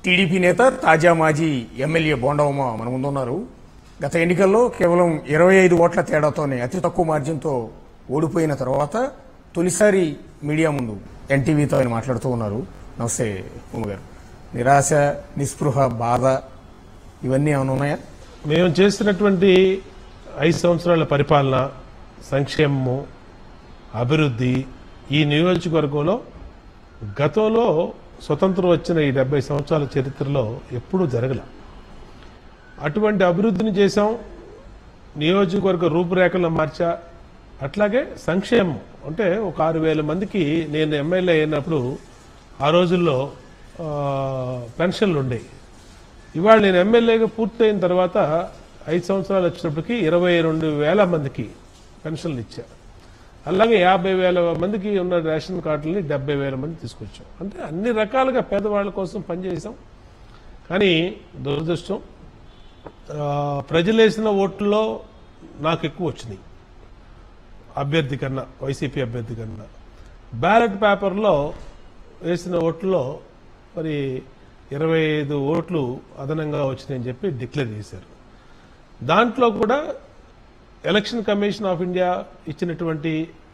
TDP నేత తాజా మాజీ ఎమ్మెల్యే బోండవమ్మ మన ముందున్నారు గత ఎన్నికల్లో కేవలం ఇరవై ఐదు ఓట్ల తేడాతోనే అతి తక్కువ మార్జిన్తో ఓడిపోయిన తర్వాత తొలిసారి మీడియా ముందు ఎన్టీవీతో ఆయన మాట్లాడుతూ ఉన్నారు నమస్తే ఉమ్మగారు నిరాశ నిస్పృహ బాధ ఇవన్నీ ఏమైనా ఉన్నాయా మేము చేసినటువంటి ఐదు సంవత్సరాల పరిపాలన సంక్షేమము అభివృద్ధి ఈ నియోజకవర్గంలో గతంలో స్వతంత్రం వచ్చిన ఈ డెబ్బై సంవత్సరాల చరిత్రలో ఎప్పుడూ జరగల అటువంటి అభివృద్ధిని చేశాం నియోజకవర్గ రూపురేఖలను మార్చా అట్లాగే సంక్షేమం అంటే ఒక ఆరు వేల మందికి నేను ఎమ్మెల్యే అయినప్పుడు ఆ రోజుల్లో ఆ, పెన్షన్లు ఉండేవి ఇవాళ నేను ఎమ్మెల్యేగా పూర్తయిన తర్వాత ఐదు సంవత్సరాలు వచ్చినప్పటికీ ఇరవై రెండు వేల మందికి పెన్షన్లు ఇచ్చా అలాగే యాభై వేల మందికి ఉన్న రేషన్ కార్డులని డెబ్బై వేల మంది తీసుకొచ్చాం అంటే అన్ని రకాలుగా పేదవాళ్ళ కోసం పనిచేసాం కానీ దురదృష్టం ఆ, ప్రజలు వేసిన ఓట్లలో నాకు ఎక్కువ వచ్చినాయి అభ్యర్థి కన్నా వైసీపీ అభ్యర్థి కన్నా బ్యాలెట్ పేపర్లో వేసిన ఓట్లలో మరి ఇరవై ఐదు ఓట్లు అదనంగా వచ్చినాయని చెప్పి డిక్లేర్ చేశారు దాంట్లో కూడా ఎలక్షన్ కమిషన్ ఆఫ్ ఇండియా ఇచ్చినటువంటి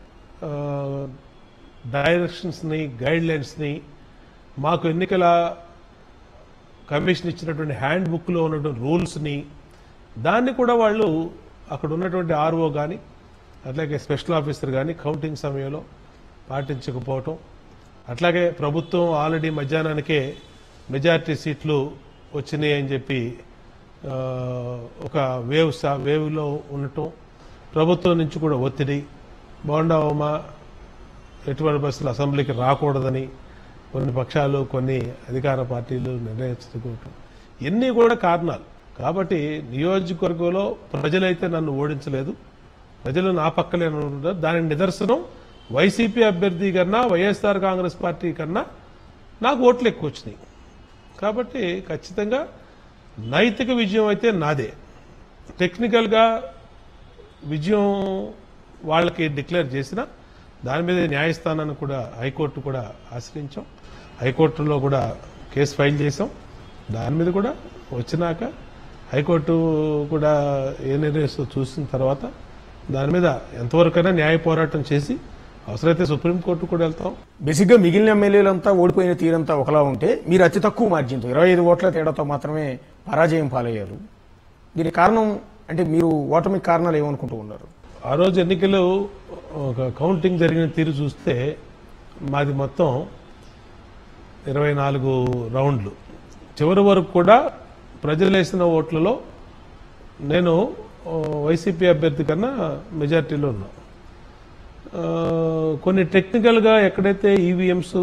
డైరెక్షన్స్ని గైడ్ లైన్స్ని మాకు ఎన్నికల కమిషన్ ఇచ్చినటువంటి హ్యాండ్ బుక్లో ఉన్నటువంటి రూల్స్ని దాన్ని కూడా వాళ్ళు అక్కడ ఉన్నటువంటి ఆర్ఓ కానీ అట్లాగే స్పెషల్ ఆఫీసర్ కానీ కౌంటింగ్ సమయంలో పాటించకపోవటం అట్లాగే ప్రభుత్వం ఆల్రెడీ మధ్యాహ్నానికే మెజారిటీ సీట్లు వచ్చినాయి అని చెప్పి ఆ, ఒక వేవ్ సా వేవ్లో ఉండటం ప్రభుత్వం నుంచి కూడా ఒత్తిడి బోండావమా ఎటువంటి పరిస్థితులు అసెంబ్లీకి రాకూడదని కొన్ని పక్షాలు కొన్ని అధికార పార్టీలు నిర్ణయించుకోవటం ఇవన్నీ కూడా కారణాలు కాబట్టి నియోజకవర్గంలో ప్రజలైతే నన్ను ఓడించలేదు ప్రజలు నా పక్కలే ఉన్నారు దానికి నిదర్శనం వైసీపీ అభ్యర్థి కన్నా వైఎస్ఆర్ కాంగ్రెస్ పార్టీ కన్నా నాకు ఓట్లు ఎక్కువ వచ్చినాయి కాబట్టి ఖచ్చితంగా నైతిక విజయం అయితే నాదే టెక్నికల్గా విజయం వాళ్ళకి డిక్లేర్ చేసిన దాని మీద న్యాయస్థానాన్ని కూడా హైకోర్టు కూడా ఆశ్రయించాం హైకోర్టులో కూడా కేసు ఫైల్ చేసాం దాని మీద కూడా వచ్చినాక హైకోర్టు కూడా ఏ నిర్ణయిస్తూ చూసిన తర్వాత దాని మీద ఎంతవరకైనా న్యాయ పోరాటం చేసి అవసరమైతే సుప్రీంకోర్టు కూడా వెళ్తాం బేసిక్గా మిగిలిన ఎమ్మెల్యేలంతా ఓడిపోయిన తీరంతా ఒకలా ఉంటే మీరు అతి తక్కువ మార్జిన్తో ఇరవై ఐదు ఓట్ల తేడాతో మాత్రమే పరాజయం పాలయ్యారు దీనికి కారణం అంటే మీరు ఓటమికి కారణాలు ఏమనుకుంటూ ఉన్నారు ఆ రోజు ఎన్నికలు ఒక కౌంటింగ్ జరిగిన తీరు చూస్తే మాది మొత్తం ఇరవై నాలుగు రౌండ్లు చివరి వరకు కూడా ప్రజలు వేసిన ఓట్లలో నేను ఆ, వైసీపీ అభ్యర్థి కన్నా మెజార్టీలో ఉన్నా ఆ, కొన్ని టెక్నికల్గా ఎక్కడైతే ఈవీఎంస్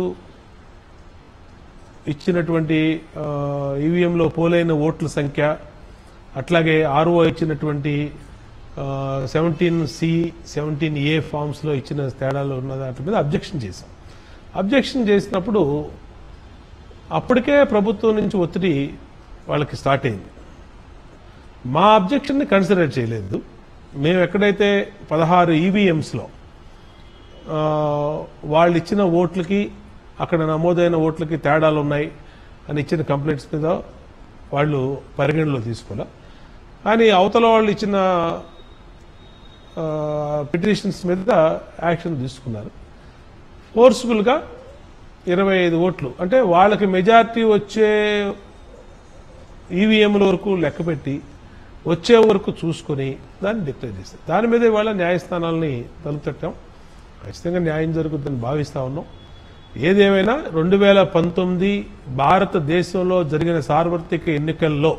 ఇచ్చినటువంటి ఈవీఎంలో పోలైన ఓట్ల సంఖ్య అట్లాగే ఆర్ఓ ఇచ్చినటువంటి సెవెంటీన్ సి సెవెంటీన్ ఏ ఫామ్స్లో ఇచ్చిన తేడాలు ఉన్న దాని మీద అబ్జెక్షన్ చేశాం అబ్జెక్షన్ చేసినప్పుడు అప్పటికే ప్రభుత్వం నుంచి ఒత్తిడి వాళ్ళకి స్టార్ట్ అయింది మా అబ్జెక్షన్ని కన్సిడర్ చేయలేదు మేము ఎక్కడైతే పదహారు ఈవీఎంస్లో వాళ్ళు ఇచ్చిన ఓట్లకి అక్కడ నమోదైన ఓట్లకి తేడాలు ఉన్నాయి అని ఇచ్చిన కంప్లైంట్స్ మీద వాళ్ళు పరిగణలో తీసుకోలే కానీ అవతల వాళ్ళు ఇచ్చిన పిటిషన్స్ మీద యాక్షన్ తీసుకున్నారు ఫోర్స్ఫుల్గా ఇరవై ఐదు ఓట్లు అంటే వాళ్ళకి మెజారిటీ వచ్చే ఈవీఎంల వరకు లెక్కపెట్టి వచ్చే వరకు చూసుకొని దాన్ని డిక్లేర్ చేస్తారు దాని మీద ఇవాళ న్యాయస్థానాలని తలుపు తట్టాం ఖచ్చితంగా న్యాయం జరుగుతుందని భావిస్తా ఉన్నాం ఏదేమైనా రెండు వేల పంతొమ్మిది భారతదేశంలో జరిగిన సార్వత్రిక ఎన్నికల్లో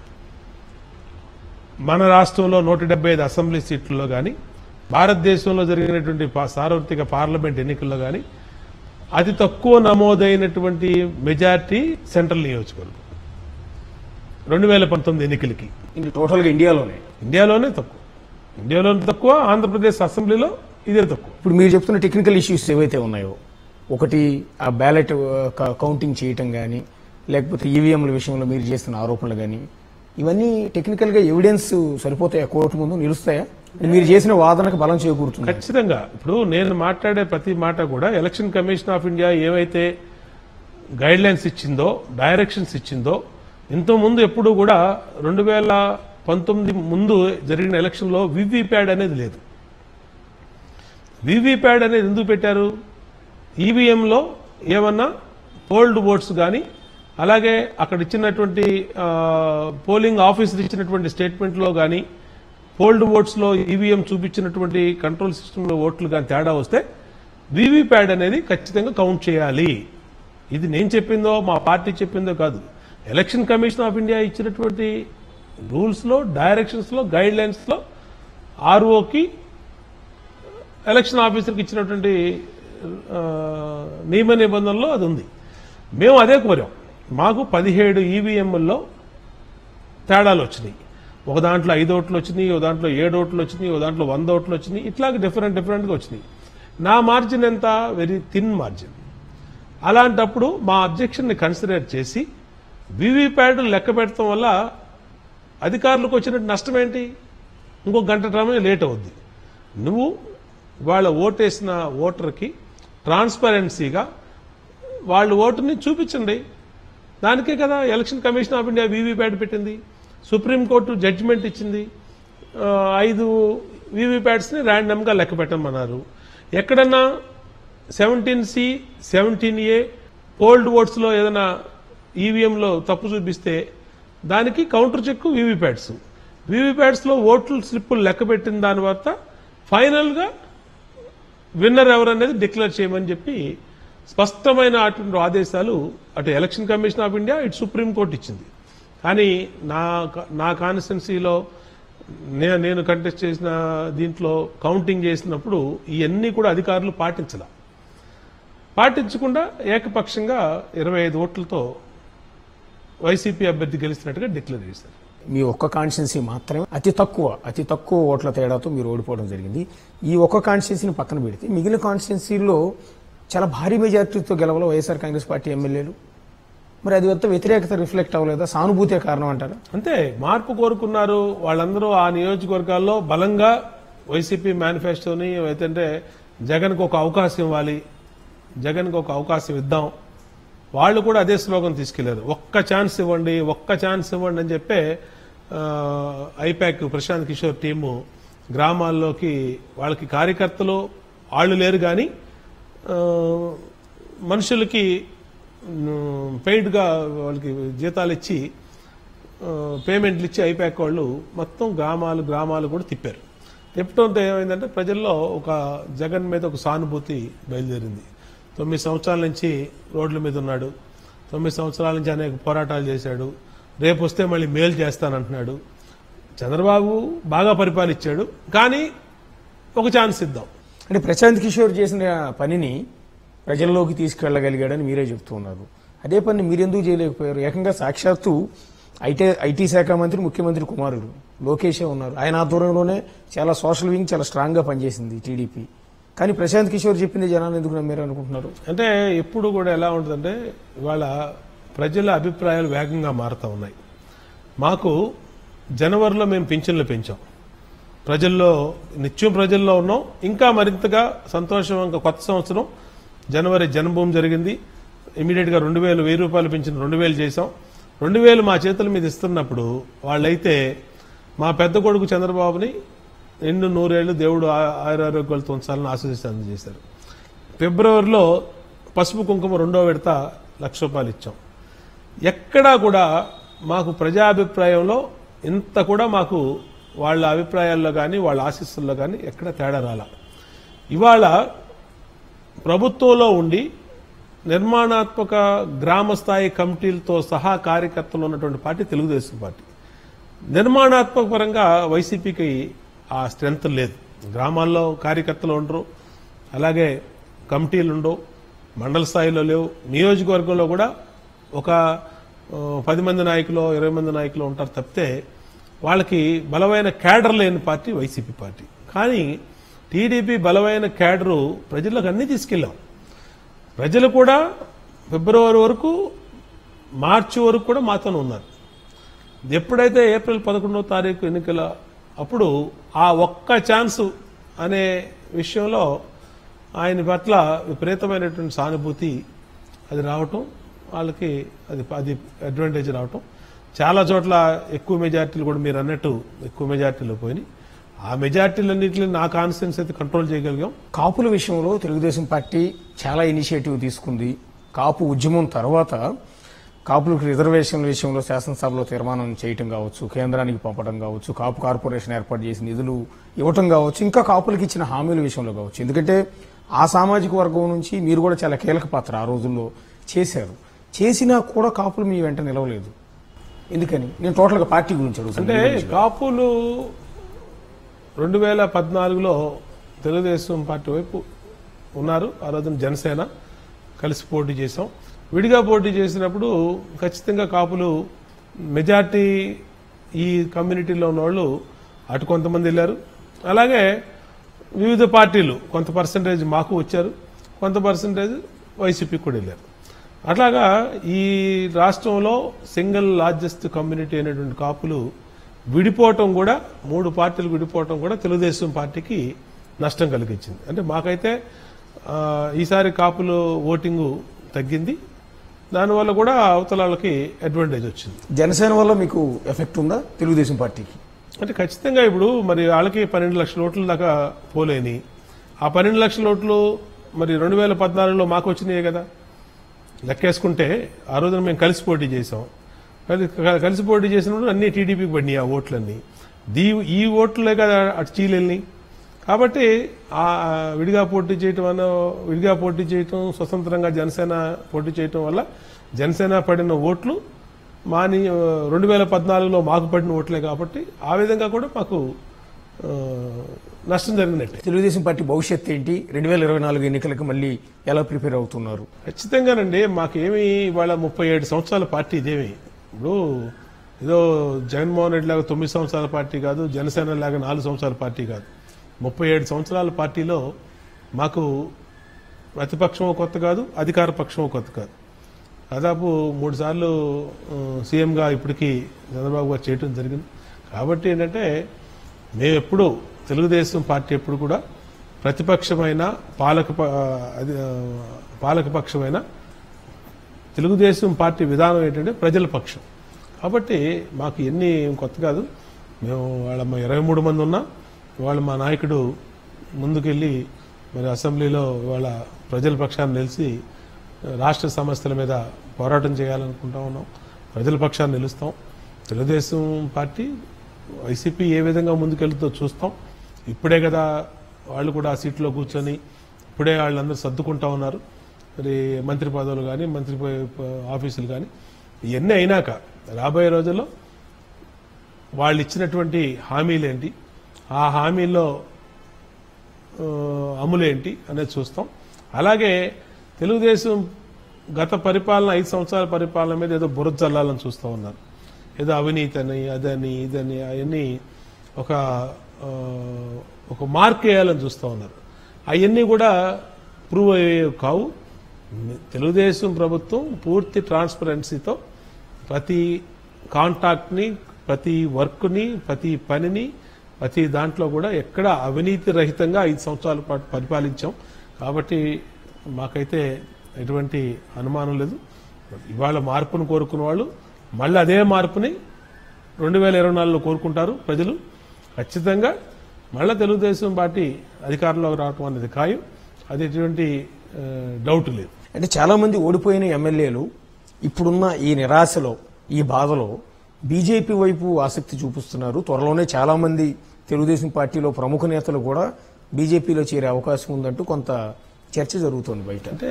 మన రాష్ట్రంలో నూట డెబ్బై ఐదు అసెంబ్లీ సీట్లలో కానీ భారతదేశంలో జరిగినటువంటి పా- సార్వత్రిక పార్లమెంట్ ఎన్నికల్లో కానీ అతి తక్కువ నమోదైనటువంటి మెజార్టీ సెంట్రల్ నియోజకవర్గం రెండు వేల పంతొమ్మిది ఎన్నికలకి ఇది టోటల్గా ఇండియాలోనే ఇండియాలోనే తక్కువ ఇండియాలోనే తక్కువ ఆంధ్రప్రదేశ్ అసెంబ్లీలో ఇదే తక్కువ ఇప్పుడు మీరు చెప్తున్న టెక్నికల్ ఇష్యూస్ ఏవైతే ఉన్నాయో ఒకటి ఆ బ్యాలెట్ కౌంటింగ్ చేయటం కానీ లేకపోతే ఈవీఎంల విషయంలో మీరు చేస్తున్న ఆరోపణలు కానీ ఇవన్నీ టెక్నికల్గా ఎవిడెన్స్ సరిపోతాయా కోర్టు ముందు నిలుస్తాయా మీరు చేసిన వాదనకు బలం చేకూరుతుంది ఖచ్చితంగా ఇప్పుడు నేను మాట్లాడే ప్రతి మాట కూడా ఎలక్షన్ కమిషన్ ఆఫ్ ఇండియా ఏవైతే గైడ్ లైన్స్ ఇచ్చిందో డైరెక్షన్స్ ఇచ్చిందో ఇంతకుముందు ఎప్పుడు కూడా రెండు వేల పంతొమ్మిది ముందు జరిగిన ఎలక్షన్లో వివిప్యాడ్ అనేది లేదు వివిప్యాడ్ అనేది ఎందుకు పెట్టారు ఈవీఎంలో ఏమన్నా పోల్డ్ ఓట్స్ కానీ అలాగే అక్కడ ఇచ్చినటువంటి ఆ, పోలింగ్ ఆఫీసర్ ఇచ్చినటువంటి స్టేట్మెంట్లో కానీ పోల్డ్ ఓట్స్లో ఈవీఎం చూపించినటువంటి కంట్రోల్ సిస్టంలో ఓట్లు కానీ తేడా వస్తే వివిప్యాడ్ అనేది ఖచ్చితంగా కౌంట్ చేయాలి ఇది నేను చెప్పిందో మా పార్టీ చెప్పిందో కాదు ఎలక్షన్ కమిషన్ ఆఫ్ ఇండియా ఇచ్చినటువంటి రూల్స్లో డైరెక్షన్స్లో గైడ్ లైన్స్లో ఆర్ఓకి ఎలక్షన్ ఆఫీసర్కి ఇచ్చినటువంటి ఆ, నియమ నిబంధనలో అది ఉంది మేము అదే కోరాం మాకు పదిహేడు ఈవీఎంల్లో తేడాలు వచ్చినాయి ఒక దాంట్లో ఐదు ఓట్లు వచ్చినాయి ఒక దాంట్లో ఏడు ఓట్లు వచ్చినాయి ఒక దాంట్లో వంద ఓట్లు వచ్చినాయి ఇట్లాగే డిఫరెంట్ డిఫరెంట్గా వచ్చినాయి నా మార్జిన్ ఎంత వెరీ థిన్ మార్జిన్ అలాంటప్పుడు మా అబ్జెక్షన్ని కన్సిడర్ చేసి వీవీప్యాడ్ లెక్క పెట్టడం వల్ల అధికారులకు వచ్చిన నష్టం ఏంటి ఇంకో గంట సమయం లేట్ అవుద్ది నువ్వు వాళ్ళ ఓటేసిన ఓటర్కి ట్రాన్స్పరెన్సీగా వాళ్ళు ఓటుని చూపించండి దానికే కదా Election Commission of India VVPAT పెట్టింది సుప్రీంకోర్టు జడ్జిమెంట్ ఇచ్చింది ఆ, ఐదు వీవీప్యాడ్స్ని ర్యాండమ్గా లెక్క పెట్టమన్నారు ఎక్కడన్నా seventeen C seventeen A old ఓట్స్లో ఏదైనా ఈవీఎంలో తప్పు చూపిస్తే దానికి కౌంటర్ చెక్ వీవీప్యాడ్స్ వీవీప్యాడ్స్లో ఓట్లు స్లిప్పులు లెక్క పెట్టిన దాని తర్వాత ఫైనల్గా విన్నర్ ఎవరనేది డిక్లేర్ చేయమని చెప్పి స్పష్టమైన అటువంటి ఆదేశాలు అటు ఎలక్షన్ కమిషన్ ఆఫ్ ఇండియా ఇటు సుప్రీంకోర్టు ఇచ్చింది కానీ నా నా కాన్స్టిట్యున్సీలో నేను నేను కంటెస్ట్ చేసిన దీంట్లో కౌంటింగ్ చేసినప్పుడు ఇవన్నీ కూడా అధికారులు పాటించాల పాటించకుండా ఏకపక్షంగా ఇరవై ఐదు ఓట్లతో వైసీపీ అభ్యర్థి గెలిచినట్టుగా డిక్లేర్ చేశారు మీ ఒక్క కాన్స్టిట్యున్సీ మాత్రమే అతి తక్కువ అతి తక్కువ ఓట్ల తేడాతో మీరు ఓడిపోవడం జరిగింది ఈ ఒక్క కాన్స్టిట్యున్సీని పక్కన పెడితే మిగిలిన కాన్స్టిట్యున్సీల్లో చాలా భారీ మెజార్టీతో గెలవలో వైఎస్ఆర్ కాంగ్రెస్ పార్టీ ఎమ్మెల్యేలు మరి అది వద్ద వ్యతిరేకత రిఫ్లెక్ట్ అవ్వలేదా సానుభూతే కారణం అంటారా అంతే మార్పు కోరుకున్నారు వాళ్ళందరూ ఆ నియోజకవర్గాల్లో బలంగా వైసీపీ మేనిఫెస్టోని ఏంటంటే జగన్కు ఒక అవకాశం ఇవ్వాలి జగన్కు ఒక అవకాశం ఇద్దాం వాళ్ళు కూడా అదే స్లోగన్ తీసుకెళ్లారు ఒక్క ఛాన్స్ ఇవ్వండి ఒక్క ఛాన్స్ ఇవ్వండి అని చెప్పే ఆ, ఐపాక్ ప్రశాంత్ కిషోర్ టీము గ్రామాల్లోకి వాళ్ళకి కార్యకర్తలు వాళ్ళు లేరు కానీ ఆ, మనుషులకి పెయిడ్గా వాళ్ళకి జీతాలు ఇచ్చి ఆ, పేమెంట్లు ఇచ్చి ఐపాక్ వాళ్ళు మొత్తం గ్రామాలు గ్రామాలు కూడా తిప్పారు తిప్పడంతో ఏమైందంటే ప్రజల్లో ఒక జగన్ మీద ఒక సానుభూతి బయలుదేరింది తొమ్మిది సంవత్సరాల నుంచి రోడ్ల మీద ఉన్నాడు తొమ్మిది సంవత్సరాల నుంచి అనేక పోరాటాలు చేశాడు రేపు వస్తే మళ్ళీ మేలు చేస్తానంటున్నాడు చంద్రబాబు బాగా పరిపాలించాడు కానీ ఒక ఛాన్స్ ఇద్దాం అంటే ప్రశాంత్ కిషోర్ చేసిన పనిని ప్రజల్లోకి తీసుకెళ్లగలిగాడని మీరే చెప్తూ ఉన్నారు అదే పని మీరెందుకు చేయలేకపోయారు ఏకంగా సాక్షాత్తు ఐటీ ఐటీ శాఖ మంత్రి ముఖ్యమంత్రి కుమారుడు లోకేషే ఉన్నారు ఆయన ఆధ్వర్యంలోనే చాలా సోషల్ వింగ్ చాలా స్ట్రాంగ్ గా పనిచేసింది టీడీపీ కానీ ప్రశాంత్ కిషోర్ చెప్పింది జనాలు ఎందుకు నమ్మారు అనుకుంటున్నారు అంటే ఎప్పుడు కూడా ఎలా ఉంటుందంటే ఇవాళ ప్రజల అభిప్రాయాలు వేగంగా మారుతూ ఉన్నాయి మాకు జనవరిలో మేము పింఛన్లు పెంచాం ప్రజల్లో నిత్యం ప్రజల్లో ఉన్నాం ఇంకా మరింతగా సంతోషం ఇంకా కొత్త సంవత్సరం జనవరి జన్మభూమి జరిగింది ఇమీడియట్గా రెండు వేలు వెయ్యి రూపాయలు పెంచిన రెండు వేలు చేసాం రెండు వేలు మా చేతుల మీద ఇస్తున్నప్పుడు వాళ్ళైతే మా పెద్ద కొడుకు చంద్రబాబుని ఎన్ను నూరేళ్లు దేవుడు ఆ- ఆయురారోగ్యాలతో ఉంచాలని ఆశీస్సు అందజేశారు ఫిబ్రవరిలో పసుపు కుంకుమ రెండో విడత లక్ష రూపాయలు ఇచ్చాం ఎక్కడా కూడా మాకు ప్రజాభిప్రాయంలో ఇంత కూడా మాకు వాళ్ళ అభిప్రాయాల్లో కానీ వాళ్ళ ఆశీస్సుల్లో కానీ ఎక్కడ తేడా రాల ఇవాళ ప్రభుత్వంలో ఉండి నిర్మాణాత్మక గ్రామ స్థాయి కమిటీలతో సహా కార్యకర్తలు ఉన్నటువంటి పార్టీ తెలుగుదేశం పార్టీ నిర్మాణాత్మక పరంగా వైసీపీకి ఆ స్ట్రెంత్ లేదు గ్రామాల్లో కార్యకర్తలు ఉండరు అలాగే కమిటీలు ఉండవు మండల స్థాయిలో లేవు నియోజకవర్గంలో కూడా ఒక ఆ, పది మంది నాయకులు ఇరవై మంది నాయకులు ఉంటారు తప్పితే వాళ్ళకి బలమైన క్యాడర్ లేని పార్టీ వైసీపీ పార్టీ కానీ టీడీపీ బలమైన క్యాడరు ప్రజలకు అన్ని తీసుకెళ్ళాం ప్రజలు కూడా ఫిబ్రవరి వరకు మార్చి వరకు కూడా మాతోనే ఉన్నారు ఎప్పుడైతే ఏప్రిల్ పదకొండవ తారీఖు ఎన్నికల అప్పుడు ఆ ఒక్క ఛాన్స్ అనే విషయంలో ఆయన పట్ల విపరీతమైనటువంటి సానుభూతి అది రావటం వాళ్ళకి అది అది అడ్వాంటేజ్ రావటం చాలా చోట్ల ఎక్కువ మెజార్టీలు కూడా మీరు అన్నట్టు ఎక్కువ మెజార్టీలు పోయినాయి ఆ మెజార్టీలన్నింటినీ నా కాన్స్టిట్యూన్స్ అయితే కంట్రోల్ చేయగలిగాం కాపుల విషయంలో తెలుగుదేశం పార్టీ చాలా ఇనిషియేటివ్ తీసుకుంది కాపు ఉద్యమం తర్వాత కాపులకు రిజర్వేషన్ల విషయంలో శాసనసభలో తీర్మానం చేయటం కావచ్చు కేంద్రానికి పంపడం కావచ్చు కాపు కార్పొరేషన్ ఏర్పాటు చేసి నిధులు ఇవ్వటం కావచ్చు ఇంకా కాపులకు ఇచ్చిన హామీల విషయంలో కావచ్చు ఎందుకంటే ఆ సామాజిక వర్గం నుంచి మీరు కూడా చాలా కీలక పాత్ర ఆ రోజుల్లో చేశారు చేసినా కూడా కాపులు మీ వెంట నిలవలేదు ఎందుకని నేను టోటల్గా పార్టీ గురించి అంటే అడుగుతాను కాపులు రెండు వేల పద్నాలుగులో తెలుగుదేశం పార్టీ వైపు ఉన్నారు ఆ రోజున జనసేన కలిసి పోటీ చేశాం విడిగా పోటీ చేసినప్పుడు ఖచ్చితంగా కాపులు మెజార్టీ ఈ కమ్యూనిటీలో ఉన్న వాళ్ళు అటు కొంతమంది వెళ్ళారు అలాగే వివిధ పార్టీలు కొంత పర్సంటేజ్ మాకు వచ్చారు కొంత పర్సంటేజ్ వైసీపీకి కూడా వెళ్ళారు అట్లాగా ఈ రాష్ట్రంలో సింగిల్ లార్జెస్ట్ కమ్యూనిటీ అయినటువంటి కాపులు విడిపోవటం కూడా మూడు పార్టీలు విడిపోవటం కూడా తెలుగుదేశం పార్టీకి నష్టం కలిగించింది అంటే మాకైతే ఆ, ఈసారి కాపులు ఓటింగు తగ్గింది దానివల్ల కూడా అవతలాలకి అడ్వాంటేజ్ వచ్చింది జనసేన వల్ల మీకు ఎఫెక్ట్ ఉందా తెలుగుదేశం పార్టీకి అంటే ఖచ్చితంగా ఇప్పుడు మరి వాళ్ళకి పన్నెండు లక్షల ఓట్ల దాకా పోలేని ఆ పన్నెండు లక్షల ఓట్లు మరి రెండు వేల పద్నాలుగులో మాకు వచ్చినాయి కదా లెక్కేసుకుంటే ఆ రోజున మేము కలిసి పోటీ చేసాం కలి- కలిసి పోటీ చేసినప్పుడు అన్ని టీడీపీకి పడినాయి ఆ ఓట్లన్నీ దీ ఈ ఓట్లే కదా అటు చీలెళ్ళి కాబట్టి ఆ విడిగా పోటీ చేయటం అన్న విడిగా పోటీ చేయటం స్వతంత్రంగా జనసేన పోటీ చేయటం వల్ల జనసేన పడిన ఓట్లు మాని రెండు వేల పద్నాలుగులో మాకు పడిన ఓట్లే కాబట్టి ఆ విధంగా కూడా మాకు ఆ, నష్టం జరిగినట్టే తెలుగుదేశం పార్టీ భవిష్యత్ ఏంటి రెండు వేల ఇరవై నాలుగు ఎన్నికలకు మళ్ళీ ఎలా ప్రిపేర్ అవుతున్నారు ఖచ్చితంగానండి మాకేమి ఇవాళ ముప్పై ఏడు సంవత్సరాల పార్టీ ఇదేమి ఇప్పుడు ఏదో జగన్మోహన్ రెడ్డి లాగా తొమ్మిది సంవత్సరాల పార్టీ కాదు జనసేన లాగా నాలుగు సంవత్సరాల పార్టీ కాదు ముప్పై ఏడు సంవత్సరాల పార్టీలో మాకు ప్రతిపక్షం కొత్త కాదు అధికార పక్షం కొత్త కాదు దాదాపు మూడు సార్లు ఆ, సీఎంగా ఇప్పటికీ చంద్రబాబు గారు చేయటం జరిగింది కాబట్టి ఏంటంటే మేము ఎప్పుడు తెలుగుదేశం పార్టీ ఎప్పుడు కూడా ప్రతిపక్షమైన పాలక ప- అది, ఆ, పాలక పక్షమైన తెలుగుదేశం పార్టీ విధానం ఏంటంటే ప్రజల పక్షం కాబట్టి మాకు ఎన్ని కొత్త కాదు మేము వాళ్ళ మా ఇరవై మూడు మంది ఉన్నా వాళ్ళ మా నాయకుడు ముందుకెళ్ళి మరి అసెంబ్లీలో వాళ్ళ ప్రజల పక్షాన్ని నిలిచి రాష్ట్ర సమస్యల మీద పోరాటం చేయాలనుకుంటా ఉన్నాం ప్రజల పక్షాన్ని నిలుస్తాం తెలుగుదేశం పార్టీ వైసీపీ ఏ విధంగా ముందుకెళ్తుందో చూస్తాం ఇప్పుడే కదా వాళ్ళు కూడా ఆ సీట్లో కూర్చొని ఇప్పుడే వాళ్ళందరూ సర్దుకుంటా ఉన్నారు మరి మంత్రి పదవులు కానీ మంత్రి ప- ప- ఆఫీసులు కానీ ఇవన్నీ అయినాక రాబోయే రోజుల్లో వాళ్ళు ఇచ్చినటువంటి హామీలేంటి ఆ హామీల్లో ఆ, అమలేంటి అనేది చూస్తాం అలాగే తెలుగుదేశం గత పరిపాలన ఐదు సంవత్సరాల పరిపాలన మీద ఏదో బురద చల్లాలని చూస్తూ ఉన్నారు ఏదో అవినీతి అని అదని ఇదని అవన్నీ ఒక ఆ, ఒక మార్క్ వేయాలని చూస్తూ ఉన్నారు అవన్నీ కూడా ప్రూవ్ అయ్యేవి కావు తెలుగుదేశం ప్రభుత్వం పూర్తి ట్రాన్స్పరెన్సీతో ప్రతి కాంటాక్ట్ని ప్రతి వర్క్ని ప్రతి పనిని ప్రతి దాంట్లో కూడా ఎక్కడ అవినీతి రహితంగా ఐదు సంవత్సరాల పాటు పరిపాలించాం కాబట్టి మాకైతే ఎటువంటి అనుమానం లేదు ఇవాళ మార్పును కోరుకున్న వాళ్ళు మళ్ళీ అదే మార్పుని రెండు వేల ఇరవై నాలుగులో కోరుకుంటారు ప్రజలు ఖచ్చితంగా మళ్ళీ తెలుగుదేశం పార్టీ అధికారంలోకి రావటం అనేది ఖాయం అది ఎటువంటి ఆ, డౌట్ లేదు అంటే చాలా మంది ఓడిపోయిన ఎమ్మెల్యేలు ఇప్పుడున్న ఈ నిరాశలో ఈ బాధలో బీజేపీ వైపు ఆసక్తి చూపిస్తున్నారు త్వరలోనే చాలా మంది తెలుగుదేశం పార్టీలో ప్రముఖ నేతలు కూడా బీజేపీలో చేరే అవకాశం ఉందంటూ కొంత చర్చ జరుగుతోంది బయట అంటే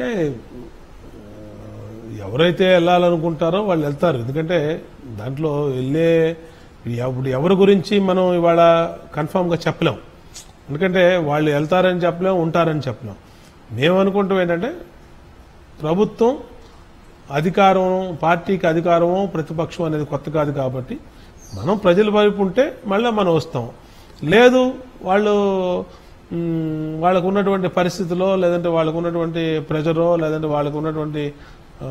ఆ, ఎవరైతే వెళ్ళాలనుకుంటారో వాళ్ళు వెళ్తారు ఎందుకంటే దాంట్లో వెళ్ళే ఇప్పుడు ఎవరి గురించి మనం ఇవాళ కన్ఫామ్గా చెప్పలేం ఎందుకంటే వాళ్ళు వెళ్తారని చెప్పలేం ఉంటారని చెప్పలేం మేము అనుకుంటాం ఏంటంటే ప్రభుత్వం అధికారం పార్టీకి అధికారము ప్రతిపక్షం అనేది కొత్త కాదు కాబట్టి మనం ప్రజల వైపు ఉంటే మళ్ళీ మనం వస్తాం లేదు వాళ్ళు మ్, వాళ్ళకు ఉన్నటువంటి పరిస్థితిలో లేదంటే వాళ్ళకు ఉన్నటువంటి ప్రెజరో లేదంటే వాళ్ళకు ఉన్నటువంటి ఆ,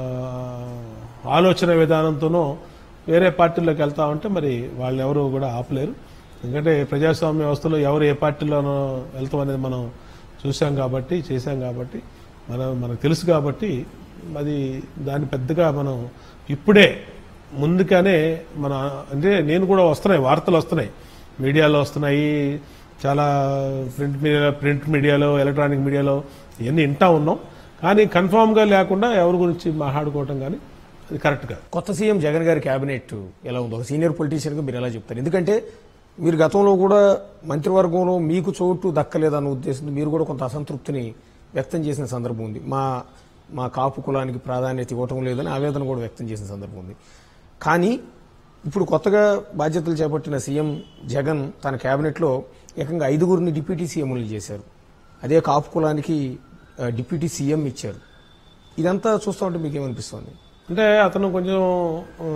ఆలోచన విధానంతోనో వేరే పార్టీలోకి వెళ్తా ఉంటే మరి వాళ్ళు ఎవరు కూడా ఆపలేరు ఎందుకంటే ప్రజాస్వామ్య వ్యవస్థలో ఎవరు ఏ పార్టీలోనో వెళ్తాం అనేది మనం చూసాం కాబట్టి చేశాం కాబట్టి మనం మనకు తెలుసు కాబట్టి అది దాన్ని పెద్దగా మనం ఇప్పుడే ముందుగానే మన అంటే నేను కూడా వస్తున్నాయి వార్తలు వస్తున్నాయి మీడియాలో వస్తున్నాయి చాలా ప్రింట్ మీడియా ప్రింట్ మీడియాలో ఎలక్ట్రానిక్ మీడియాలో ఇవన్నీ వింటా ఉన్నాం కానీ కన్ఫామ్గా లేకుండా ఎవరి గురించి మాట్లాడుకోవటం కానీ అది కరెక్ట్ కాదు కొత్త సీఎం జగన్ గారి కేబినెట్ ఎలా ఉందో ఒక సీనియర్ పొలిటీషియన్గా మీరు ఎలా చెప్తారు ఎందుకంటే మీరు గతంలో కూడా మంత్రివర్గంలో మీకు చోటు దక్కలేదన్న ఉద్దేశంతో మీరు కూడా కొంత అసంతృప్తిని వ్యక్తం చేసిన సందర్భం ఉంది మా మా కాపు కులానికి ప్రాధాన్యత ఇవ్వటం లేదని ఆవేదన కూడా వ్యక్తం చేసిన సందర్భం ఉంది కానీ ఇప్పుడు కొత్తగా బాధ్యతలు చేపట్టిన సీఎం జగన్ తన కేబినెట్లో ఏకంగా ఐదుగురిని డిప్యూటీ సీఎంలు చేశారు అదే కాపు కులానికి ఆ, డిప్యూటీ సీఎం ఇచ్చారు ఇదంతా చూస్తూ ఉంటే మీకేమనిపిస్తుంది అంటే అతను కొంచెం ఆ,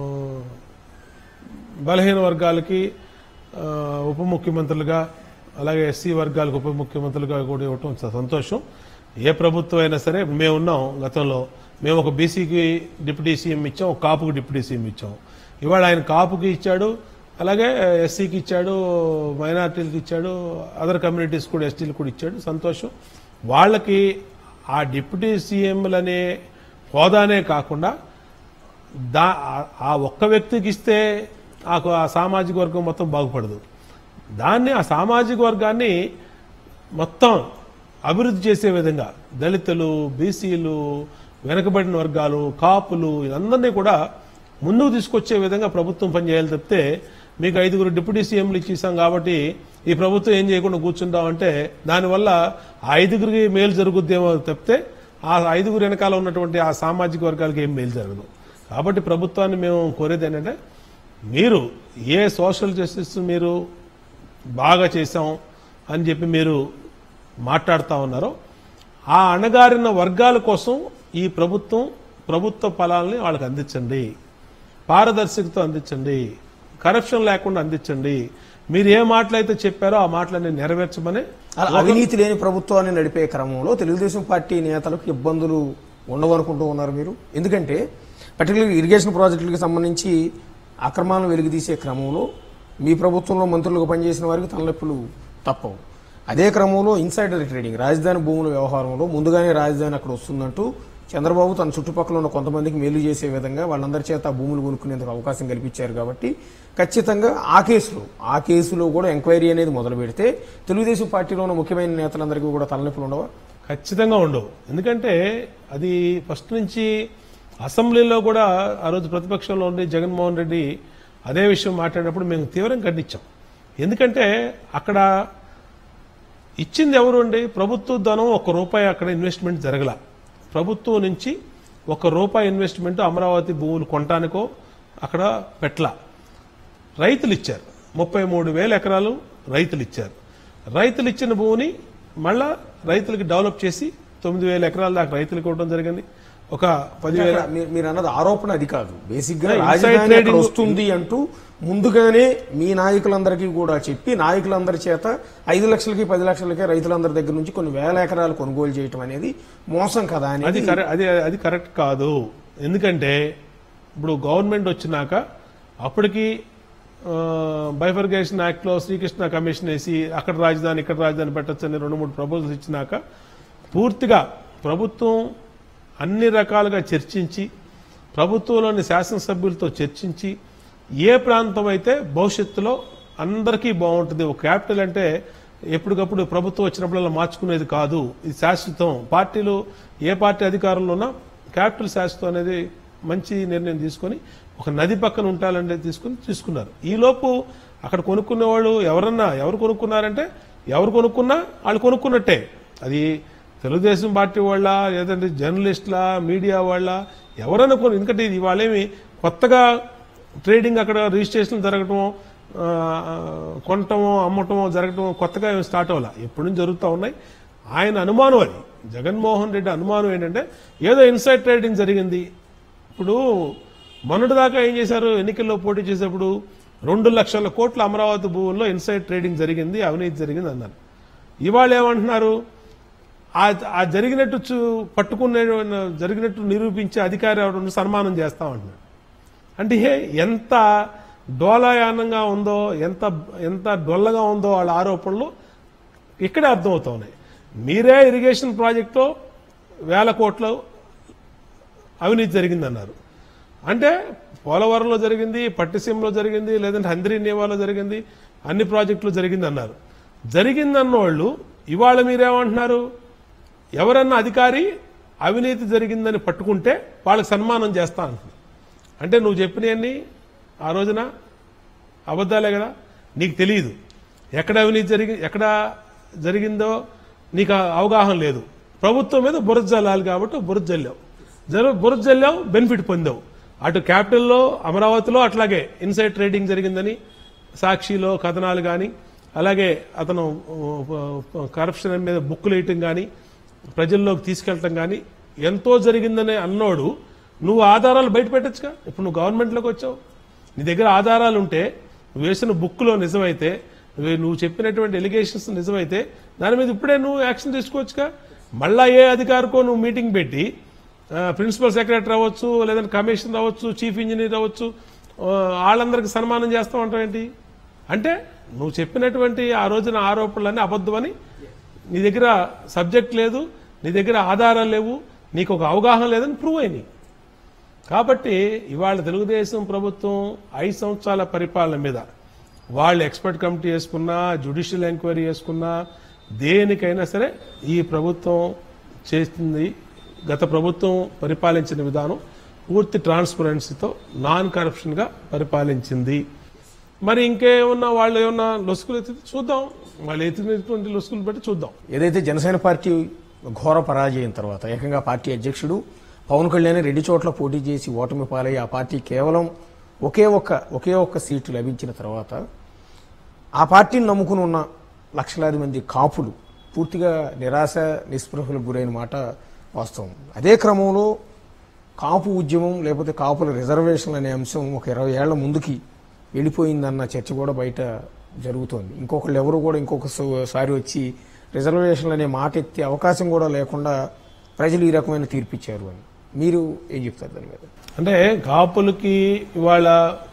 బలహీన వర్గాలకి ఆ, ఉప ముఖ్యమంత్రులుగా అలాగే ఎస్సీ వర్గాలకు ఉప ముఖ్యమంత్రులుగా కూడా ఇవ్వటం చాలా సంతోషం ఏ ప్రభుత్వం అయినా సరే మేము ఉన్నాం గతంలో మేము ఒక బీసీకి డిప్యూటీ సీఎం ఇచ్చాం ఒక కాపుకి డిప్యూటీ సీఎం ఇచ్చాం ఇవాళ ఆయన కాపుకి ఇచ్చాడు అలాగే ఎస్సీకి ఇచ్చాడు మైనార్టీలకు ఇచ్చాడు అదర్ కమ్యూనిటీస్ కూడా ఎస్టీలకు కూడా ఇచ్చాడు సంతోషం వాళ్ళకి ఆ డిప్యూటీ సీఎంలనే హోదానే కాకుండా దా ఆ- ఆ ఒక్క వ్యక్తికి ఇస్తే ఆ ఆ సామాజిక వర్గం మొత్తం బాగుపడదు దాన్ని ఆ సామాజిక వర్గాన్ని మొత్తం అభివృద్ధి చేసే విధంగా దళితులు బీసీలు వెనకబడిన వర్గాలు కాపులు వీళ్ళందరినీ కూడా ముందుకు తీసుకొచ్చే విధంగా ప్రభుత్వం పనిచేయాలి తప్పితే మీకు ఐదుగురు డిప్యూటీ సీఎంలు ఇచ్చేసాం కాబట్టి ఈ ప్రభుత్వం ఏం చేయకుండా కూర్చుంటామంటే దానివల్ల ఆ ఐదుగురికి మేలు జరుగుద్దేమో తప్పితే ఆ ఐదుగురు వెనకాల ఉన్నటువంటి ఆ సామాజిక వర్గాలకు ఏం మేలు జరగదు కాబట్టి ప్రభుత్వాన్ని మేము కోరేది ఏంటంటే మీరు ఏ సోషల్ జస్టిస్ మీరు బాగా చేశాం అని చెప్పి మీరు మాట్లాడుతూ ఉన్నారో ఆ అణగారిన వర్గాల కోసం ఈ ప్రభుత్వం ప్రభుత్వ ఫలాల్ని వాళ్ళకి అందించండి పారదర్శకత అందించండి కరప్షన్ లేకుండా అందించండి మీరు ఏ మాటలైతే చెప్పారో ఆ మాటలన్నీ నెరవేర్చమని అలా అవినీతి లేని ప్రభుత్వాన్ని నడిపే క్రమంలో తెలుగుదేశం పార్టీ నేతలకు ఇబ్బందులు ఉండవనుకుంటూ ఉన్నారు మీరు ఎందుకంటే పర్టికులర్ ఇరిగేషన్ ప్రాజెక్టులకు సంబంధించి అక్రమాలను వెలుగుతీసే క్రమంలో మీ ప్రభుత్వంలో మంత్రులుగా పనిచేసిన వారికి తలనొప్పులు తప్పవు అదే క్రమంలో ఇన్సైడర్ ట్రేడింగ్ రాజధాని భూముల వ్యవహారంలో ముందుగానే రాజధాని అక్కడ వస్తుందంటూ చంద్రబాబు తన చుట్టుపక్కల ఉన్న కొంతమందికి మేలు చేసే విధంగా వాళ్ళందరి చేత ఆ భూములు కొనుక్కునేందుకు అవకాశం కల్పించారు కాబట్టి ఖచ్చితంగా ఆ కేసులో ఆ కేసులో కూడా ఎంక్వైరీ అనేది మొదలు పెడితే తెలుగుదేశం పార్టీలో ఉన్న ముఖ్యమైన నేతలందరికీ కూడా తలనొప్పులు ఉండవా ఖచ్చితంగా ఉండవు ఎందుకంటే అది ఫస్ట్ నుంచి అసెంబ్లీలో కూడా ఆ రోజు ప్రతిపక్షంలో ఉండి జగన్మోహన్ రెడ్డి అదే విషయం మాట్లాడినప్పుడు మేము తీవ్రంగా ఖండించాం ఎందుకంటే అక్కడ ఇచ్చింది ఎవరు అండి ప్రభుత్వ ధనం ఒక రూపాయి అక్కడ ఇన్వెస్ట్మెంట్ జరగల ప్రభుత్వం నుంచి ఒక రూపాయి ఇన్వెస్ట్మెంట్ అమరావతి భూములు కొనటానికో అక్కడ పెట్టల రైతులు ఇచ్చారు ముప్పై మూడు వేల ఎకరాలు రైతులు ఇచ్చారు రైతులు ఇచ్చిన భూమిని మళ్ళా రైతులకి డెవలప్ చేసి తొమ్మిది వేల ఎకరాల దాకా రైతులకు ఇవ్వడం జరిగింది ఒక పదివేల అక్కడ మీరు- మీరు అన్నది ఆరోపణ అది కాదు బేసిక్ గా Yeah, inside రాజధాని అక్కడ trading- వస్తుంది అంటూ ముందుగానే మీ నాయకులందరికీ కూడా చెప్పి నాయకులందరి చేత ఐదు లక్షలకి పది లక్షలకి రైతులందరి దగ్గర నుంచి కొన్ని వేల ఎకరాలు కొనుగోలు చేయటం అనేది మోసం కదా అది అనేది కరెక్ట్ అది అది కరెక్ట్ కాదు ఎందుకంటే ఇప్పుడు గవర్నమెంట్ వచ్చినాక అప్పటికి బైఫర్గేషన్ యాక్ట్ లో శ్రీకృష్ణ కమిషన్ వేసి అక్కడ రాజధాని ఇక్కడ రాజధాని పెట్టచ్చు అని రెండు మూడు ప్రపోజల్స్ ఇచ్చినాక పూర్తిగా ప్రభుత్వం అన్ని రకాలుగా చర్చించి ప్రభుత్వంలోని శాసనసభ్యులతో చర్చించి ఏ ప్రాంతం అయితే భవిష్యత్తులో అందరికీ బాగుంటుంది ఒక క్యాపిటల్ అంటే ఎప్పటికప్పుడు ప్రభుత్వం వచ్చినప్పుడల్లా మార్చుకునేది కాదు ఇది శాశ్వతం పార్టీలు ఏ పార్టీ అధికారంలో ఉన్నా క్యాపిటల్ శాశ్వతం అనేది మంచి నిర్ణయం తీసుకొని ఒక నది పక్కన ఉంటాలంటే తీసుకుని తీసుకున్నారు ఈలోపు అక్కడ కొనుక్కునే వాళ్ళు ఎవరన్నా ఎవరు కొనుక్కున్నారంటే ఎవరు కొనుక్కున్నా వాళ్ళు కొనుక్కున్నట్టే అది తెలుగుదేశం పార్టీ వాళ్ళ లేదంటే జర్నలిస్టుల మీడియా వాళ్ళ ఎవరైనా కొన్ని ఎందుకంటే ఇది వాళ్ళేమి కొత్తగా ట్రేడింగ్ అక్కడ రిజిస్ట్రేషన్ జరగటం ఆ, కొనటమో అమ్మటమో జరగటం కొత్తగా ఏమి స్టార్ట్ అవ్వాల ఎప్పటి నుంచి జరుగుతూ ఉన్నాయి ఆయన అనుమానం అది జగన్మోహన్ రెడ్డి అనుమానం ఏంటంటే ఏదో ఇన్సైడ్ ట్రేడింగ్ జరిగింది ఇప్పుడు మొన్నటిదాకా ఏం చేశారు ఎన్నికల్లో పోటీ చేసేప్పుడు రెండు లక్షల కోట్ల అమరావతి భూముల్లో ఇన్సైడ్ ట్రేడింగ్ జరిగింది అవినీతి జరిగింది అన్నారు ఇవాళ ఏమంటున్నారు ఆ ఆ జరిగినట్టు చూ- పట్టుకునే జరిగినట్టు నిరూపించే అధికారి ఎవరు సన్మానం చేస్తామంటున్నాడు అంటే హే, ఎంత డోలాయానంగా ఉందో ఎంత ఎంత డొల్లగా ఉందో వాళ్ళ ఆరోపణలు ఇక్కడే అర్థమవుతా ఉన్నాయి మీరే ఇరిగేషన్ ప్రాజెక్టులో వేల కోట్లు అవినీతి జరిగిందన్నారు అంటే పోలవరంలో జరిగింది పట్టిసీమలో జరిగింది లేదంటే హంద్రీ నేవాలో జరిగింది అన్ని ప్రాజెక్టులు జరిగింది అన్నారు జరిగిందన్నోళ్ళు ఇవాళ మీరేమంటున్నారు ఎవరన్నా అధికారి అవినీతి జరిగిందని పట్టుకుంటే వాళ్ళకి సన్మానం చేస్తా అంటున్నారు అంటే నువ్వు చెప్పినవన్నీ ఆ రోజున అబద్ధాలే కదా నీకు తెలియదు ఎక్కడ అవినీతి జరిగి ఎక్కడ జరిగిందో నీకు ఆ అవగాహన లేదు ప్రభుత్వం మీద బురద జల్లాలి కాబట్టి బురద జల్లావు జర బురద జల్లావు బెనిఫిట్ పొందావు అటు క్యాపిటల్లో అమరావతిలో అట్లాగే ఇన్సైడ్ ట్రేడింగ్ జరిగిందని సాక్షిలో కథనాలు కానీ అలాగే అతను కరప్షన్ మీద బుక్కులు వేయటం కానీ ప్రజల్లోకి తీసుకెళ్ళటం కానీ ఎంతో జరిగిందనే అన్నోడు నువ్వు ఆధారాలు బయట పెట్టచ్చుగా ఇప్పుడు నువ్వు గవర్నమెంట్లోకి వచ్చావు నీ దగ్గర ఆధారాలు ఉంటే నువ్వు వేసిన బుక్లో నిజమైతే నువ్వు నువ్వు చెప్పినటువంటి ఎలిగేషన్స్ నిజమైతే దాని మీద ఇప్పుడే నువ్వు యాక్షన్ తీసుకోవచ్చుగా మళ్ళా ఏ అధికారికో నువ్వు మీటింగ్ పెట్టి ఆ, ప్రిన్సిపల్ సెక్రటరీ అవ్వచ్చు లేదంటే కమిషనర్ అవ్వచ్చు చీఫ్ ఇంజనీర్ అవ్వచ్చు ఆ, వాళ్ళందరికీ సన్మానం చేస్తావు ఏంటి అంటే నువ్వు చెప్పినటువంటి ఆ రోజున ఆరోపణలన్నీ అబద్ధమని నీ దగ్గర సబ్జెక్ట్ లేదు నీ దగ్గర ఆధారాలు లేవు నీకు ఒక అవగాహన లేదని ప్రూవ్ అయినాయి కాబట్టి ఇవాళ తెలుగుదేశం ప్రభుత్వం ఐదు సంవత్సరాల పరిపాలన మీద వాళ్ళు ఎక్స్పర్ట్ కమిటీ వేసుకున్నా జ్యుడిషియల్ ఎంక్వైరీ చేసుకున్నా దేనికైనా సరే ఈ ప్రభుత్వం చేస్తుంది గత ప్రభుత్వం పరిపాలించిన విధానం పూర్తి ట్రాన్స్పరెన్సీతో నాన్ కరప్షన్గా పరిపాలించింది మరి ఇంకేమన్నా వాళ్ళు ఏమన్నా లొసుకులు ఎత్తితే చూద్దాం వాళ్ళు ఎత్తినటువంటి లొసుకులు బట్టి చూద్దాం ఏదైతే జనసేన పార్టీ ఘోర పరాజయం తర్వాత ఏకంగా పార్టీ అధ్యక్షుడు పవన్ కళ్యాణ్ రెండు చోట్ల పోటీ చేసి ఓటమి పాలై ఆ పార్టీ కేవలం ఒకే ఒక్క ఒకే ఒక్క సీటు లభించిన తర్వాత ఆ పార్టీని నమ్ముకుని ఉన్న లక్షలాది మంది కాపులు పూర్తిగా నిరాశ నిస్పృహలకు గురైన మాట వాస్తవం అదే క్రమంలో కాపు ఉద్యమం లేకపోతే కాపుల రిజర్వేషన్లు అనే అంశం ఒక ఇరవై ఏళ్ల ముందుకి వెళ్ళిపోయిందన్న చర్చ కూడా బయట జరుగుతోంది ఇంకొకళ్ళు ఎవరు కూడా ఇంకొక సో- సారి వచ్చి రిజర్వేషన్లు అనే మాట ఎత్తే అవకాశం కూడా లేకుండా ప్రజలు ఈ రకమైన తీర్పిచ్చారు అని మీరు ఏం చెప్తారు దాని మీద అంటే కాపులకి ఇవాళ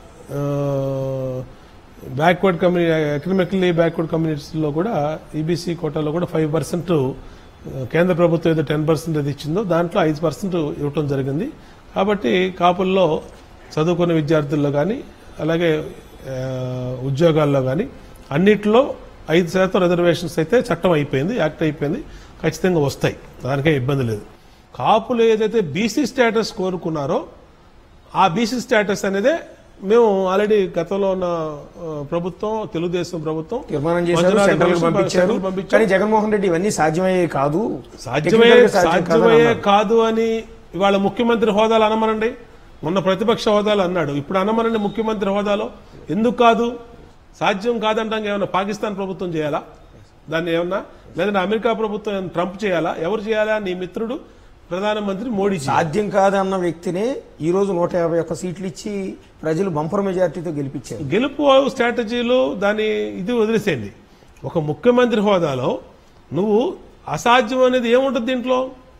బ్యాక్వర్డ్ కమ్యూనిటీ ఎకనామికల్లీ బ్యాక్వర్డ్ కమ్యూనిటీస్లో కూడా ఈబీసీ కోటాలో కూడా ఫైవ్ పర్సెంట్ కేంద్ర ప్రభుత్వం ఏదో టెన్ పర్సెంట్ అది ఇచ్చిందో దాంట్లో ఐదు పర్సెంట్ ఇవ్వటం జరిగింది కాబట్టి కాపుల్లో చదువుకున్న విద్యార్థుల్లో కానీ అలాగే ఆ, ఉద్యోగాల్లో కానీ అన్నిట్లో ఐదు శాతం రిజర్వేషన్స్ అయితే చట్టం అయిపోయింది యాక్ట్ అయిపోయింది ఖచ్చితంగా వస్తాయి దానికే ఇబ్బంది లేదు కాపులు ఏదైతే బీసీ స్టేటస్ కోరుకున్నారో ఆ బీసీ స్టేటస్ అనేదే మేము ఆల్రెడీ గతంలో ఉన్న ఆ, ప్రభుత్వం తెలుగుదేశం ప్రభుత్వం తీర్మానం చేశారు మంజునాథ్ సెంట్రల్ కమిషన్ పంపించారు సెంట్రల్ పంపించారు. కానీ జగన్మోహన్ రెడ్డి ఇవన్నీ సాధ్యమయ్యే కాదు సాధ్యమయ్యే Technical గా సాధ్యం కాదని సాధ్యమయ్యే అన్నారు. కాదు అని ఇవాళ ముఖ్యమంత్రి హోదాలు అనమనండి మొన్న ప్రతిపక్ష హోదాలు అన్నాడు ఇప్పుడు అనమనండి ముఖ్యమంత్రి హోదాలో ఎందుకు కాదు సాధ్యం కాదంటాం ఏమన్నా పాకిస్తాన్ ప్రభుత్వం చేయాలా దాన్ని ఏమన్నా లేదంటే అమెరికా ప్రభుత్వం ఏమన్నా ట్రంప్ చేయాలా ఎవరు చేయాలా నీ మిత్రుడు ప్రధానమంత్రి మోడీ చేయాలి. సాధ్యం కాదన్న వ్యక్తినే ఈ రోజు నూట యాభై ఒక్క సీట్లు ఇచ్చి ప్రజలు బంపర్ మెజార్టీతో గెలిపించారు గెలుపు స్ట్రాటజీలు దాని ఇది వదిలేసేయండి ఒక ముఖ్యమంత్రి హోదాలో నువ్వు అసాధ్యం అనేది ఏముంటుంది దీంట్లో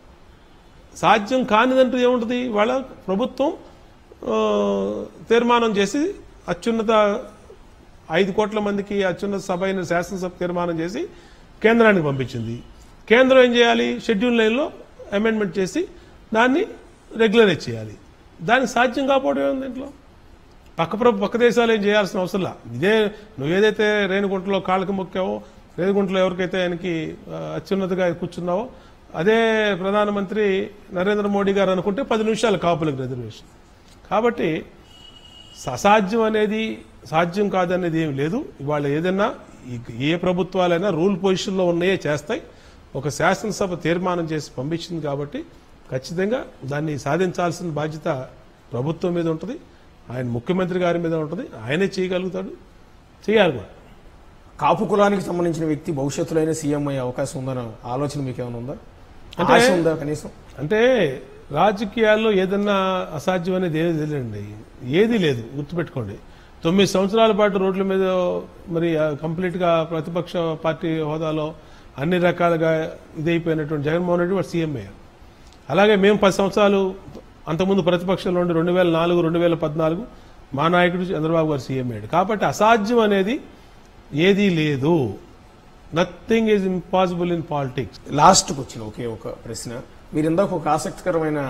సాధ్యం కానిదంటూ ఏముంటుంది వాళ్ళ ప్రభుత్వం ఆ, తీర్మానం చేసి అత్యున్నత ఐదు కోట్ల మందికి అత్యున్నత సభ అయిన శాసనసభ తీర్మానం చేసి కేంద్రానికి పంపించింది కేంద్రం ఏం చేయాలి షెడ్యూల్ లైన్లో అమెండ్మెంట్ చేసి దాన్ని రెగ్యులరైజ్ చేయాలి దానికి సాధ్యం కాకపోవడం ఏముంది దీంట్లో పక్క ప్ర పక్క దేశాలు ఏం చేయాల్సిన అవసరం లా ఇదే నువ్వేదైతే రేణుగుంటలో కాళ్ళకి మొక్కావో రేణుగుంటలో ఎవరికైతే ఆయనకి ఆ, అత్యున్నతగా కూర్చున్నావో అదే ప్రధానమంత్రి నరేంద్ర మోడీ గారు అనుకుంటే పది నిమిషాలు కాపులకు రిజర్వేషన్ కాబట్టి అసాధ్యం అనేది సాధ్యం కాదనేది ఏం లేదు ఇవాళ ఏదైనా ఈ- ఏ ప్రభుత్వాలైనా రూల్ పొజిషన్లో ఉన్నాయే చేస్తాయి ఒక శాసనసభ తీర్మానం చేసి పంపించింది కాబట్టి ఖచ్చితంగా దాన్ని సాధించాల్సిన బాధ్యత ప్రభుత్వం మీద ఉంటుంది ఆయన ముఖ్యమంత్రి గారి మీద ఉంటుంది ఆయనే చేయగలుగుతాడు చేయాలి కూడా కాపు కులానికి సంబంధించిన వ్యక్తి భవిష్యత్తులో అయినా సీఎం అయ్యే అవకాశం ఉందన్న ఆలోచన మీకు ఏమైనా ఉందా అంటే- ఆశ ఉందా కనీసం అంటే రాజకీయాల్లో ఏదన్నా అసాధ్యం అనేది ఏది తెలియండి ఏది లేదు గుర్తుపెట్టుకోండి తొమ్మిది సంవత్సరాల పాటు రోడ్ల మీద మరి ఆ, కంప్లీట్ గా ప్రతిపక్ష పార్టీ హోదాలో అన్ని రకాలుగా ఇదైపోయినటువంటి జగన్మోహన్ రెడ్డి వాడు సీఎం అయ్యారు అలాగే మేము పది సంవత్సరాలు అంతకుముందు ప్రతిపక్షంలో ఉండి రెండు వేల నాలుగు రెండు వేల పద్నాలుగు మా నాయకుడు చంద్రబాబు గారు సీఎం అయ్యాడు కాబట్టి అసాధ్యం అనేది ఏదీ లేదు nothing is impossible in politics లాస్ట్కి వచ్చిన ఒకే ఒక ప్రశ్న మీరు ఇందాక ఒక ఆసక్తికరమైన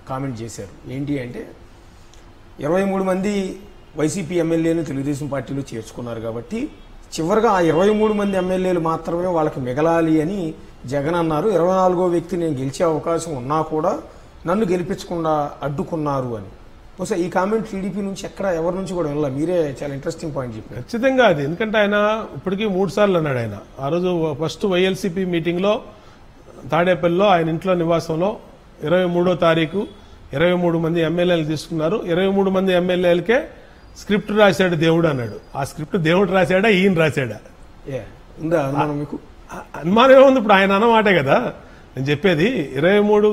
కామెంట్ చేశారు ఏంటి అంటే ఇరవై మూడు మంది వైసీపీ ఎమ్మెల్యేలు తెలుగుదేశం పార్టీలో చేర్చుకున్నారు కాబట్టి చివరిగా ఆ ఇరవై మూడు మంది ఎమ్మెల్యేలు మాత్రమే వాళ్ళకి మిగలాలి అని జగన్ అన్నారు ఇరవై నాలుగో వ్యక్తి నేను గెలిచే అవకాశం ఉన్నా కూడా నన్ను గెలిపించకుండా అడ్డుకున్నారు అని బహుశా ఈ కామెంట్ టీడీపీ నుంచి ఎక్కడ ఎవరి నుంచి కూడా వెళ్ళా మీరే చాలా ఇంట్రెస్టింగ్ పాయింట్ చెప్పారు ఖచ్చితంగా అది ఎందుకంటే ఆయన ఇప్పటికీ మూడు సార్లు అన్నాడు ఆయన ఆ రోజు ఫస్ట్ వైఎల్సిపి మీటింగ్లో తాడేపల్లిలో ఆయన ఇంట్లో నివాసంలో ఇరవై మూడో తారీఖు ఇరవై మూడు మంది ఎమ్మెల్యేలు తీసుకున్నారు ఇరవై మూడు మంది ఎమ్మెల్యేలకే స్క్రిప్ట్ రాశాడు దేవుడు అన్నాడు ఆ స్క్రిప్ట్ దేవుడు రాశాడా ఈయన రాశాడా ఏ ఉందా అనుమానం మీకు ఆ- అనుమానం ఏముంది ఇప్పుడు ఆయన అన్నమాటే కదా నేను చెప్పేది ఇరవై మూడు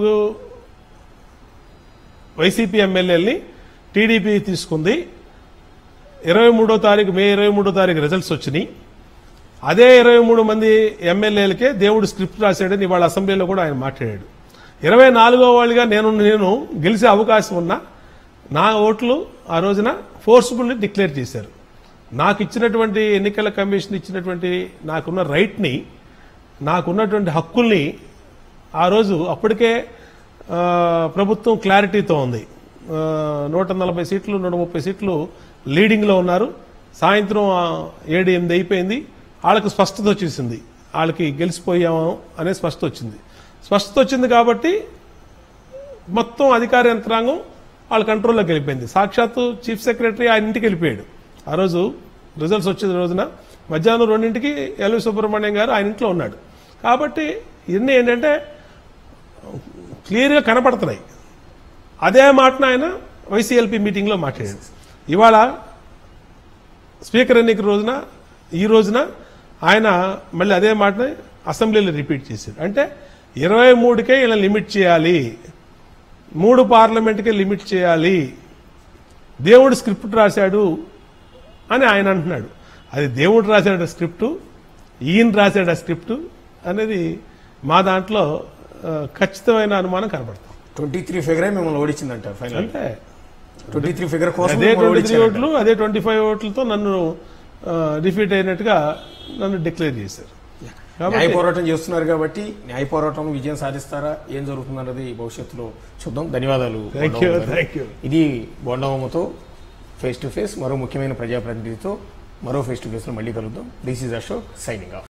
వైసీపీ ఎమ్మెల్యేలని టీడీపీ తీసుకుంది ఇరవై మూడో తారీఖు మే ఇరవై మూడో తారీఖు రిజల్ట్స్ వచ్చినాయి అదే ఇరవై మూడు మంది ఎమ్మెల్యేలకే దేవుడు స్క్రిప్ట్ రాశాడని ఇవాళ అసెంబ్లీలో కూడా ఆయన మాట్లాడాడు ఇరవై నాలుగో వాళ్ళుగా నేను నేను గెలిచే అవకాశం ఉన్నా నా ఓట్లు ఆ రోజున ఫోర్స్ఫుల్లీ డిక్లేర్ చేశారు నాకు ఇచ్చినటువంటి ఎన్నికల కమిషన్ ఇచ్చినటువంటి నాకున్న రైట్ని నాకున్నటువంటి హక్కుల్ని ఆ రోజు అప్పటికే ఆ, ప్రభుత్వం క్లారిటీతో ఉంది ఆ, నూట నలభై సీట్లు నూట ముప్పై సీట్లు లీడింగ్లో ఉన్నారు సాయంత్రం ఆ, ఏడు ఎనిమిది అయిపోయింది వాళ్ళకి స్పష్టత వచ్చేసింది వాళ్ళకి గెలిచిపోయాము అనే స్పష్టత వచ్చింది స్పష్టత వచ్చింది కాబట్టి మొత్తం అధికార యంత్రాంగం వాళ్ళ కంట్రోల్లోకి వెళ్ళిపోయింది సాక్షాత్తు చీఫ్ సెక్రటరీ ఆయన ఇంటికి వెళ్ళిపోయాడు ఆ రోజు రిజల్ట్స్ వచ్చిన రోజున మధ్యాహ్నం రెండింటికి ఎల్వి సుబ్రహ్మణ్యం గారు ఆయన ఇంట్లో ఉన్నాడు కాబట్టి ఇవన్నీ ఏంటంటే క్లియర్గా కనపడుతున్నాయి అదే మాటను ఆయన వైసీఎల్పీ మీటింగ్లో మాట్లాడాడు ఇవాళ స్పీకర్ ఎన్నిక రోజున ఈ రోజున ఆయన మళ్ళీ అదే మాటని అసెంబ్లీలో రిపీట్ చేశారు అంటే ఇరవై మూడుకే ఇలా లిమిట్ చేయాలి మూడు పార్లమెంట్కే లిమిట్ చేయాలి దేవుడు స్క్రిప్ట్ రాశాడు అని ఆయన అంటున్నాడు అది దేవుడు రాశాడు స్క్రిప్టు ఈయన రాశాడు ఆ స్క్రిప్టు అనేది మా దాంట్లో ఆ, ఖచ్చితమైన అనుమానం కనబడుతుంది ట్వంటీ త్రీ ఫిగరే మిమ్మల్ని ఓడించిందంటారు ఫైనల్ అంటే ట్వంటీ త్రీ ఫిగర్ కోసం అదే మిమ్మల్ని ట్వంటీ త్రీ ఓడించారంట. ఓట్లు అదే ట్వంటీ ఫైవ్ ఓట్లతో నన్ను డిఫీట్ అయినట్టుగా నన్ను డిక్లేర్ చేశారు న్యాయ కాబట్టి పోరాటం చేస్తున్నారు కాబట్టి న్యాయ పోరాటం విజయం సాధిస్తారా ఏం జరుగుతుందన్నది భవిష్యత్తులో చూద్దాం ధన్యవాదాలు థ్యాంక్ యూ బొండమ్మ గారు. థ్యాంక్ యూ ఇది బొండవమ్మతో ఫేస్ టు ఫేస్ మరో ముఖ్యమైన ప్రజాప్రతినిధితో మరో ఫేస్ టు ఫేస్ లో మళ్ళీ కలుద్దాం this is Ashok signing of